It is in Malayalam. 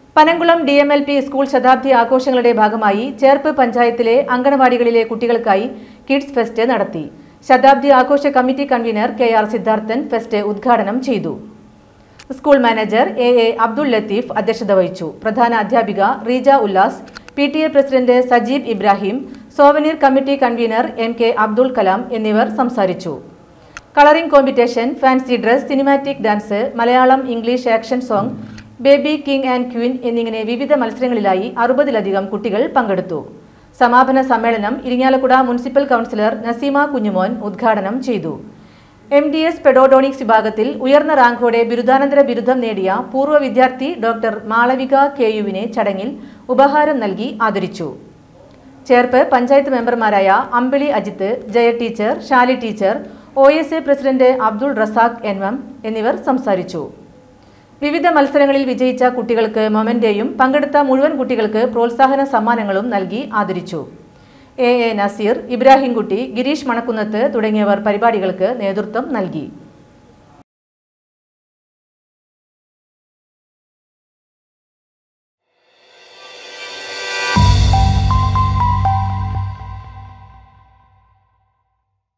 പനങ്കുളം D M L P school ശതാബ്ദി ആഘോഷങ്ങളുടെ ഭാഗമായി ചേർപ്പ് പഞ്ചായത്തിലെ അങ്കണവാടികളിലെ കുട്ടികൾക്കായി കിഡ്സ് ഫെസ്റ്റ് നടത്തി ശതാബ്ദി ആഘോഷ committee convener K R Siddharthan fest ഉദ്ഘാടനം ചെയ്തു school manager A A Abdul Latheef അധ്യക്ഷത വഹിച്ചു പ്രധാന അധ്യാപിക Reeja Ullas P T A president Sajeeb Ibrahim souvenir committee convener M K Abdul Kalam എന്നിവർ സംസാരിച്ചു colouring competition fancy dress cinematic dance Malayalam English action song baby king and queen എന്നിങ്ങനെ വിവിധ മത്സരങ്ങളിലായി അറുപതിലധികം കുട്ടികൾ പങ്കെടുത്തു സമാപന സമ്മേളനം ഇരിങ്ങാലക്കുട മുനിസിപ്പൽ കൗൺസിലർ നസീമ കുഞ്ഞുമോൻ ഉദ്ഘാടനം ചെയ്തു എം ഡി എസ് പെഡോഡോണിക്സ് വിഭാഗത്തിൽ ഉയർന്ന റാങ്കോടെ ബിരുദാനന്തര ബിരുദം നേടിയ പൂർവ്വ വിദ്യാർത്ഥി ഡോക്ടർ മാളവിക കെ യുവിനെ ചടങ്ങിൽ ഉപഹാരം നൽകി ആദരിച്ചു ചേർപ്പ് പഞ്ചായത്ത് മെമ്പർമാരായ Ambili Ajith Jaya teacher Shali teacher O S A president Abdul Razak N M എന്നിവർ സംസാരിച്ചു വിവിധ മത്സരങ്ങളിൽ വിജയിച്ച കുട്ടികൾക്ക് മൊമെന്റേയും പങ്കെടുത്ത മുഴുവൻ കുട്ടികൾക്ക് പ്രോത്സാഹന സമ്മാനങ്ങളും നൽകി ആദരിച്ചു എ എ നസീർ ഇബ്രാഹിംകുട്ടി ഗിരീഷ് മണക്കുന്നത്ത് തുടങ്ങിയവർ പരിപാടികൾക്ക് നേതൃത്വം നൽകി